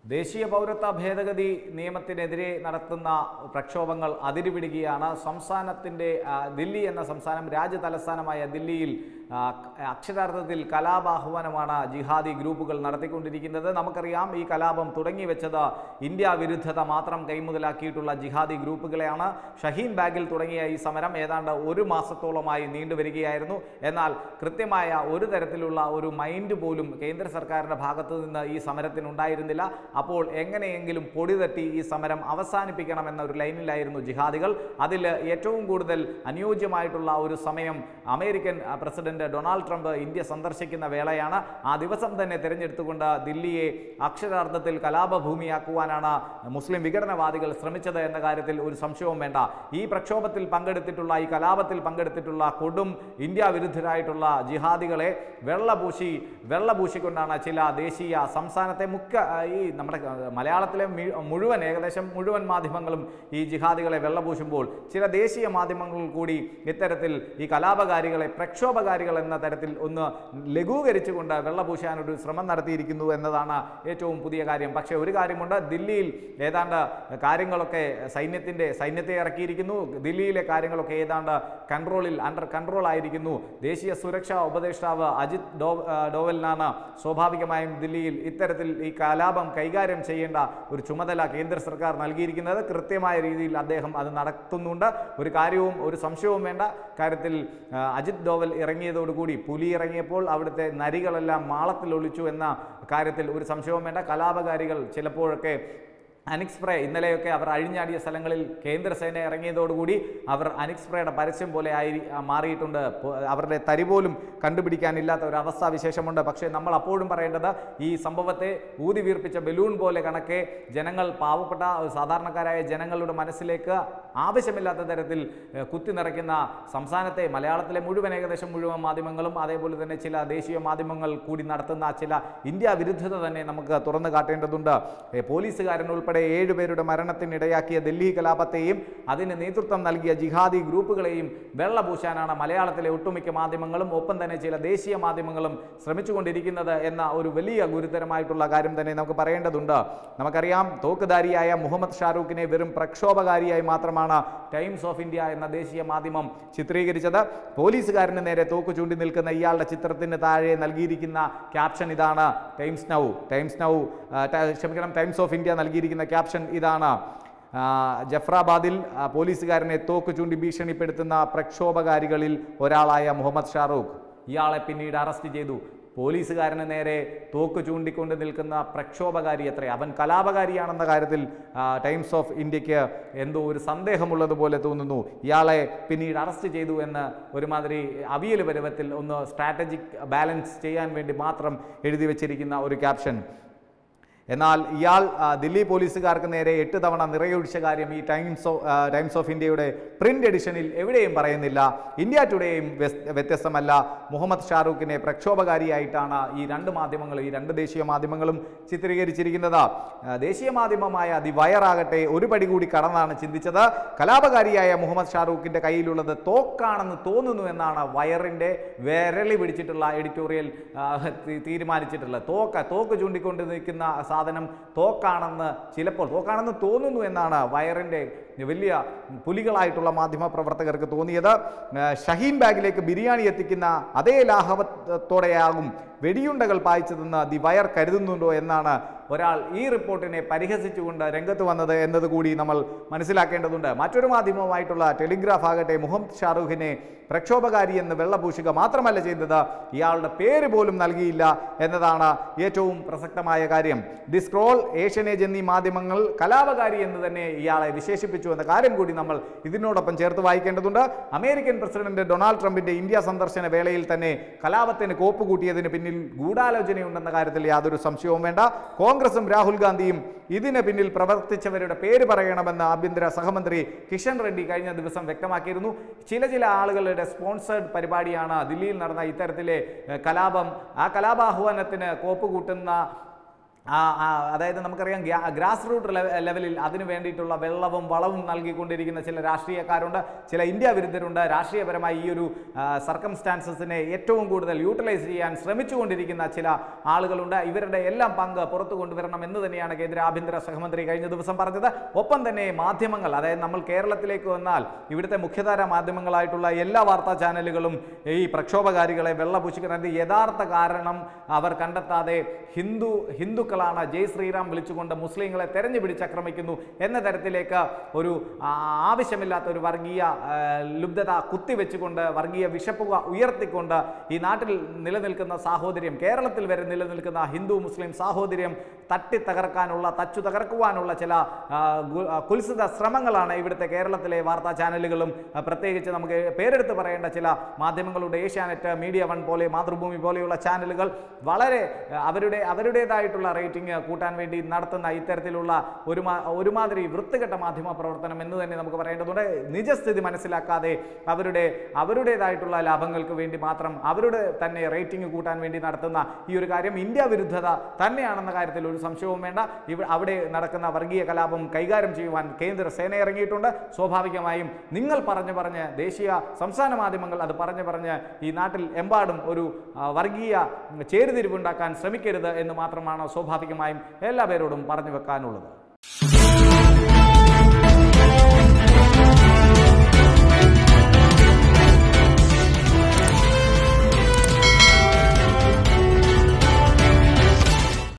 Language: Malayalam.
ദേശീയ പൗരത്വ ഭേദഗതി നിയമത്തിനെതിരെ നടത്തുന്ന പ്രക്ഷോഭങ്ങൾ അതിരുപിടിക്കുകയാണ് സംസ്ഥാനത്തിൻ്റെ ആ, ദില്ലി എന്ന സംസ്ഥാനം രാജ്യ തലസ്ഥാനമായ ദില്ലിയിൽ ആ, അക്ഷരാർത്ഥത്തിൽ കലാപാഹ്വാനമാണ് ജിഹാദി ഗ്രൂപ്പുകൾ നടത്തിക്കൊണ്ടിരിക്കുന്നത് നമുക്കറിയാം ഈ കലാപം തുടങ്ങി വെച്ചത് ഇന്ത്യ വിരുദ്ധത മാത്രം കൈമുതലാക്കിയിട്ടുള്ള ജിഹാദി ഗ്രൂപ്പുകളെയാണ് ഷഹീൻ ബാഗിൽ തുടങ്ങിയ ഈ സമരം ഏതാണ്ട് ഒരു മാസത്തോളമായി നീണ്ടുവരികയായിരുന്നു എന്നാൽ കൃത്യമായ ഒരു തരത്തിലുള്ള ഒരു മൈൻഡ് പോലും കേന്ദ്ര സർക്കാരിൻ്റെ ഭാഗത്തു നിന്ന് ഈ സമരത്തിനുണ്ടായിരുന്നില്ല അപ്പോൾ എങ്ങനെയെങ്കിലും പൊടി തട്ടി ഈ സമരം അവസാനിപ്പിക്കണമെന്ന ഒരു ലൈനിലായിരുന്നു ജിഹാദികൾ അതിൽ ഏറ്റവും കൂടുതൽ അനുയോജ്യമായിട്ടുള്ള ഒരു സമയം അമേരിക്കൻ ആ, പ്രസിഡന്റ് ഡൊണാൾഡ് ട്രംപ് ഇന്ത്യ സന്ദർശിക്കുന്ന വേളയാണ് ആ ദിവസം തന്നെ തിരഞ്ഞെടുത്തുകൊണ്ട് ദില്ലിയെ അക്ഷരാർത്ഥത്തിൽ കലാപഭൂമിയാക്കുവാനാണ് മുസ്ലിം വിഘടനവാദികൾ ശ്രമിച്ചത് എന്ന കാര്യത്തിൽ ഒരു സംശയവും വേണ്ട ഈ പ്രക്ഷോഭത്തിൽ പങ്കെടുത്തിട്ടുള്ള ഈ കലാപത്തിൽ പങ്കെടുത്തിട്ടുള്ള കൊടും ഇന്ത്യ വിരുദ്ധരായിട്ടുള്ള ജിഹാദികളെ വെള്ളപൂശി വെള്ളപൂശിക്കൊണ്ടാണ് ചില ദേശീയ സംസ്ഥാനത്തെ മുഖ്യ ആ, ഈ നമ്മുടെ ആ, മലയാളത്തിലെ മി- മുഴുവൻ ഏകദേശം മുഴുവൻ മാധ്യമങ്ങളും ഈ ജിഹാദികളെ വെള്ളപൂശുമ്പോൾ ചില ദേശീയ മാധ്യമങ്ങൾ കൂടി ഇത്തരത്തിൽ ഈ കലാപകാരികളെ പ്രക്ഷോഭകാരികൾ എന്ന തരത്തിൽ ഒന്ന് ലഘൂകരിച്ചുകൊണ്ട് വെള്ളപൂശാനൊരു ശ്രമം നടത്തിയിരിക്കുന്നു എന്നതാണ് ഏറ്റവും പുതിയ കാര്യം പക്ഷേ ഒരു കാര്യമുണ്ട് ദില്ലിയിൽ ഏതാണ്ട് കാര്യങ്ങളൊക്കെ സൈന്യത്തിൻ്റെ സൈന്യത്തെ ഇറക്കിയിരിക്കുന്നു ദില്ലിയിലെ കാര്യങ്ങളൊക്കെ ഏതാണ്ട് കൺട്രോളിൽ അണ്ടർ കൺട്രോൾ ആയിരിക്കുന്നു ദേശീയ സുരക്ഷാ ഉപദേഷ്ടാവ് അജിത് ഡോ ആ, ഡോവലിനാണ് സ്വാഭാവികമായും ദില്ലിയിൽ ഇത്തരത്തിൽ ഈ കലാപം കൈകാര്യം ചെയ്യേണ്ട ഒരു ചുമതല കേന്ദ്ര സർക്കാർ നൽകിയിരിക്കുന്നത് കൃത്യമായ രീതിയിൽ അദ്ദേഹം അത് നടത്തുന്നുണ്ട് ഒരു കാര്യവും ഒരു സംശയവും വേണ്ട കാര്യത്തിൽ ആ, അജിത് ഡോവൽ ഇറങ്ങിയതോടുകൂടി പുലി ഇറങ്ങിയപ്പോൾ അവിടുത്തെ നരികളെല്ലാം മാളത്തിൽ ഒളിച്ചു എന്ന കാര്യത്തിൽ ഒരു സംശയവും വേണ്ട കലാപകാരികൾ ചിലപ്പോഴൊക്കെ അനിക്സ്പ്രേ ഇന്നലെയൊക്കെ അവർ അഴിഞ്ഞാടിയ സ്ഥലങ്ങളിൽ കേന്ദ്രസേന ഇറങ്ങിയതോടുകൂടി അവർ അനിക്സ്പ്രേയുടെ പരസ്യം പോലെ ആയി ആ, മാറിയിട്ടുണ്ട് പോ- അവരുടെ തരി പോലും കണ്ടുപിടിക്കാനില്ലാത്ത ഒരു അവസ്ഥാവിശേഷമുണ്ട് പക്ഷേ നമ്മൾ അപ്പോഴും പറയേണ്ടത് ഈ സംഭവത്തെ ഊതി വീർപ്പിച്ച ബലൂൺ പോലെ കണക്കെ ജനങ്ങൾ പാവപ്പെട്ട സാധാരണക്കാരായ ജനങ്ങളുടെ മനസ്സിലേക്ക് ആവശ്യമില്ലാത്ത തരത്തിൽ ഏഹ്, കുത്തി നിറയ്ക്കുന്ന സംസ്ഥാനത്തെ മലയാളത്തിലെ മുഴുവൻ ഏകദേശം മുഴുവൻ മാധ്യമങ്ങളും അതേപോലെ തന്നെ ചില ദേശീയ മാധ്യമങ്ങൾ കൂടി നടത്തുന്ന ചില ഇന്ത്യ വിരുദ്ധത തന്നെ നമുക്ക് തുറന്നു കാട്ടേണ്ടതുണ്ട് ഏഹ്, പോലീസുകാരൻ ഉൾപ്പെടെ ഏഴുപേരുടെ മരണത്തിനിടയാക്കിയ ഡൽഹി കലാപത്തെയും അതിന് നേതൃത്വം നൽകിയ ജിഹാദി ഗ്രൂപ്പുകളെയും വെള്ളപൂശാനാണ് മലയാളത്തിലെ ഒട്ടുമിക്ക മാധ്യമങ്ങളും ഒപ്പം തന്നെ ചില ദേശീയ മാധ്യമങ്ങളും ശ്രമിച്ചുകൊണ്ടിരിക്കുന്നത് എന്ന ഒരു വലിയ ഗുരുതരമായിട്ടുള്ള കാര്യം തന്നെ നമുക്ക് പറയേണ്ടതുണ്ട് നമുക്കറിയാം തോക്കുധാരിയായ മുഹമ്മദ് ഷാറൂഖിനെ വെറും പ്രക്ഷോഭകാരിയായി മാത്രമാണ് ടൈംസ് ഓഫ് ഇന്ത്യ എന്ന ദേശീയ മാധ്യമം ചിത്രീകരിച്ചത് പോലീസുകാരന് നേരെ തോക്ക് ചൂണ്ടി നിൽക്കുന്ന ഇയാളുടെ ചിത്രത്തിന് താഴെ നൽകിയിരിക്കുന്ന ക്യാപ്ഷൻ ഇതാണ് ടൈംസ് നൗ ടൈംസ് നൗ ആ, ട- ക്ഷമിക്കണം ടൈംസ് ഓഫ് ഇന്ത്യ നൽകിയിരിക്കുന്ന ക്യാപ്ഷൻ ഇതാണ് ആ, ജഫ്രാബാദിൽ ആ, പോലീസുകാരനെ തോക്ക് ചൂണ്ടി ഭീഷണിപ്പെടുത്തുന്ന പ്രക്ഷോഭകാരികളിൽ ഒരാളായ മുഹമ്മദ് ഷാറൂഖ് ഇയാളെ പിന്നീട് അറസ്റ്റ് ചെയ്തു പോലീസുകാരന് നേരെ തോക്ക് ചൂണ്ടിക്കൊണ്ട് നിൽക്കുന്ന പ്രക്ഷോഭകാരി എത്ര അവൻ കലാപകാരിയാണെന്ന കാര്യത്തിൽ ആ, ടൈംസ് ഓഫ് ഇന്ത്യക്ക് എന്തോ ഒരു സന്ദേഹമുള്ളതുപോലെ തോന്നുന്നു ഇയാളെ പിന്നീട് അറസ്റ്റ് ചെയ്തു എന്ന് ഒരുമാതിരി അവിയൽ പരുവത്തിൽ ഒന്ന് സ്ട്രാറ്റജിക് ബാലൻസ് ചെയ്യാൻ വേണ്ടി മാത്രം എഴുതി വച്ചിരിക്കുന്ന ഒരു ക്യാപ്ഷൻ എന്നാൽ ഇയാൾ ആ, ദില്ലി പോലീസുകാർക്ക് നേരെ എട്ട് തവണ നിറയൊഴിച്ച കാര്യം ഈ ടൈംസ് ഓഫ് ആ, ടൈംസ് ഓഫ് ഇന്ത്യയുടെ പ്രിന്റ് എഡിഷനിൽ എവിടെയും പറയുന്നില്ല ഇന്ത്യ ടുഡേയും വ്യസ്- വ്യത്യസ്തമല്ല മുഹമ്മദ് ഷാറൂഖിനെ പ്രക്ഷോഭകാരിയായിട്ടാണ് ഈ രണ്ട് മാധ്യമങ്ങളും ഈ രണ്ട് ദേശീയ മാധ്യമങ്ങളും ചിത്രീകരിച്ചിരിക്കുന്നത് ആ, ദേശീയ മാധ്യമമായ ദി വയറാകട്ടെ ഒരു പടി കൂടി കടന്നാണ് ചിന്തിച്ചത് കലാപകാരിയായ മുഹമ്മദ് ഷാറൂഖിന്റെ കയ്യിലുള്ളത് തോക്കാണെന്ന് തോന്നുന്നു എന്നാണ് വയറിന്റെ വിരളി പിടിച്ചിട്ടുള്ള എഡിറ്റോറിയൽ ആ, തീ- തീരുമാനിച്ചിട്ടുള്ളത് തോക്ക തോക്ക് ചൂണ്ടിക്കൊണ്ട് നിൽക്കുന്ന സാധനം തോക്കാണെന്ന് ചിലപ്പോൾ തോക്കാണെന്ന് തോന്നുന്നു എന്നാണ് വയറിന്റെ വലിയ പുലികളായിട്ടുള്ള മാധ്യമ പ്രവർത്തകർക്ക് തോന്നിയത് ആ, ഷഹീൻ ബാഗിലേക്ക് ബിരിയാണി എത്തിക്കുന്ന അതേ ലാഘവത്തോടെയാകും വെടിയുണ്ടകൾ പായിച്ചതെന്ന് ദി വയർ കരുതുന്നുണ്ടോ എന്നാണ് ഒരാൾ ഈ റിപ്പോർട്ടിനെ പരിഹസിച്ചുകൊണ്ട് രംഗത്ത് വന്നത് എന്നതുകൂടി നമ്മൾ മനസ്സിലാക്കേണ്ടതുണ്ട് മറ്റൊരു മാധ്യമമായിട്ടുള്ള ടെലിഗ്രാഫ് ആകട്ടെ മുഹമ്മദ് ഷാറൂഖിനെ പ്രക്ഷോഭകാരി എന്ന് വെള്ളപൂശുക മാത്രമല്ല ചെയ്തത് ഇയാളുടെ പേര് പോലും നൽകിയില്ല എന്നതാണ് ഏറ്റവും പ്രസക്തമായ കാര്യം ദി സ്ക്രോൾ ഏഷ്യനേജ് എന്നീ മാധ്യമങ്ങൾ കലാപകാരി എന്ന് തന്നെ ഇയാളെ വിശേഷിപ്പിച്ചു എന്ന കാര്യം കൂടി നമ്മൾ ഇതിനോടൊപ്പം ചേർത്ത് വായിക്കേണ്ടതുണ്ട് അമേരിക്കൻ പ്രസിഡന്റ് ഡൊണാൾഡ് ട്രംപിന്റെ ഇന്ത്യ സന്ദർശന വേളയിൽ തന്നെ കലാപത്തിന് കോപ്പ് കൂട്ടിയതിന് പിന്നിൽ ഗൂഢാലോചനയുണ്ടെന്ന കാര്യത്തിൽ യാതൊരു സംശയവും വേണ്ട കോൺഗ്രസും രാഹുൽ ഗാന്ധിയും ഇതിന് പിന്നിൽ പ്രവർത്തിച്ചവരുടെ പേര് പറയണമെന്ന് ആഭ്യന്തര സഹമന്ത്രി കിഷൻ റെഡ്ഡി കഴിഞ്ഞ ദിവസം വ്യക്തമാക്കിയിരുന്നു ചില ചില ആളുകളുടെ സ്പോൺസേഡ് പരിപാടിയാണ് ദില്ലിയിൽ നടന്ന ഇത്തരത്തിലെ ഏഹ്, കലാപം ആ കലാപാഹ്വാനത്തിന് കോപ്പ് കൂട്ടുന്ന ആ, ആ, അതായത് നമുക്കറിയാം ഗ്രാ- ഗ്രാസ് റൂട്ട് ലെവ- ലെവലിൽ അതിനു വേണ്ടിയിട്ടുള്ള വെള്ളവും വളവും നൽകിക്കൊണ്ടിരിക്കുന്ന ചില രാഷ്ട്രീയക്കാരുണ്ട് ചില ഇന്ത്യ വിരുദ്ധരുണ്ട് രാഷ്ട്രീയപരമായി ഈ ഒരു സർക്കംസ്റ്റാൻസസിനെ ഏറ്റവും കൂടുതൽ യൂട്ടിലൈസ് ചെയ്യാൻ ശ്രമിച്ചുകൊണ്ടിരിക്കുന്ന ചില ആളുകളുണ്ട് ഇവരുടെ എല്ലാം പങ്ക് പുറത്തു കൊണ്ടുവരണം എന്ന് തന്നെയാണ് കേന്ദ്ര ആഭ്യന്തര സഹമന്ത്രി കഴിഞ്ഞ ദിവസം പറഞ്ഞത് ഒപ്പം തന്നെ മാധ്യമങ്ങൾ അതായത് നമ്മൾ കേരളത്തിലേക്ക് വന്നാൽ ഇവിടുത്തെ മുഖ്യധാര മാധ്യമങ്ങളായിട്ടുള്ള എല്ലാ വാർത്താ ചാനലുകളും ഈ പ്രക്ഷോഭകാരികളെ വെള്ളപൂശിക്കുന്നത് യഥാർത്ഥ കാരണം അവർ കണ്ടെത്താതെ ഹിന്ദു ഹിന്ദുക്കളാണ് ജയ് ശ്രീറാം വിളിച്ചുകൊണ്ട് മുസ്ലിങ്ങളെ തെരഞ്ഞു പിടിച്ചാക്രമിക്കുന്നു എന്ന തരത്തിലേക്ക് ഒരു ആ, ആവശ്യമില്ലാത്ത ഒരു വർഗീയ ആ, ലുബ്ധത കുത്തിവെച്ചുകൊണ്ട് വർഗീയ വിഷപ്പുക ഉയർത്തിക്കൊണ്ട് ഈ നാട്ടിൽ നിലനിൽക്കുന്ന സാഹോദര്യം കേരളത്തിൽ വരെ നിലനിൽക്കുന്ന ഹിന്ദു മുസ്ലിം സാഹോദര്യം തട്ടി തകർക്കാനുള്ള തച്ചു തകർക്കുവാനുള്ള ചില ആ, ഗു- ആ, കുൽസിത ശ്രമങ്ങളാണ് ഇവിടുത്തെ കേരളത്തിലെ വാർത്താ ചാനലുകളും ആ, പ്രത്യേകിച്ച് നമുക്ക് പേരെടുത്ത് പറയേണ്ട ചില മാധ്യമങ്ങളുടെ ഏഷ്യാനെറ്റ് മീഡിയ വൺ പോലെ മാതൃഭൂമി പോലെയുള്ള ചാനലുകൾ വളരെ ആ, അവരുടെ അവരുടേതായിട്ടുള്ള റേറ്റിംഗ് കൂട്ടാൻ വേണ്ടി നടത്തുന്ന ഇത്തരത്തിലുള്ള ഒരു മാ- ഒരുമാതിരി വൃത്തികെട്ട മാധ്യമ പ്രവർത്തനം എന്ന് തന്നെ നമുക്ക് പറയേണ്ടതുണ്ട് നിജസ്ഥിതി മനസ്സിലാക്കാതെ അവരുടെ അവരുടേതായിട്ടുള്ള ലാഭങ്ങൾക്ക് വേണ്ടി മാത്രം അവരുടെ തന്നെ റേറ്റിംഗ് കൂട്ടാൻ വേണ്ടി നടത്തുന്ന ഈ ഒരു കാര്യം ഇന്ത്യ വിരുദ്ധത തന്നെയാണെന്ന കാര്യത്തിൽ ഒരു സംശയവും വേണ്ട ഇവ അവിടെ നടക്കുന്ന വർഗീയ കലാപം കൈകാര്യം ചെയ്യുവാൻ കേന്ദ്ര സേന ഇറങ്ങിയിട്ടുണ്ട് സ്വാഭാവികമായും നിങ്ങൾ പറഞ്ഞു പറഞ്ഞ് ദേശീയ സംസ്ഥാന മാധ്യമങ്ങൾ അത് പറഞ്ഞു പറഞ്ഞ് ഈ നാട്ടിൽ എമ്പാടും ഒരു ആ, വർഗീയ ചേരുതിരിവുണ്ടാക്കാൻ ശ്രമിക്കരുത് എന്ന് മാത്രമാണ് സ്വാഭാവികമായും എല്ലാ പേരോടും പറഞ്ഞു വെക്കാനുള്ളത്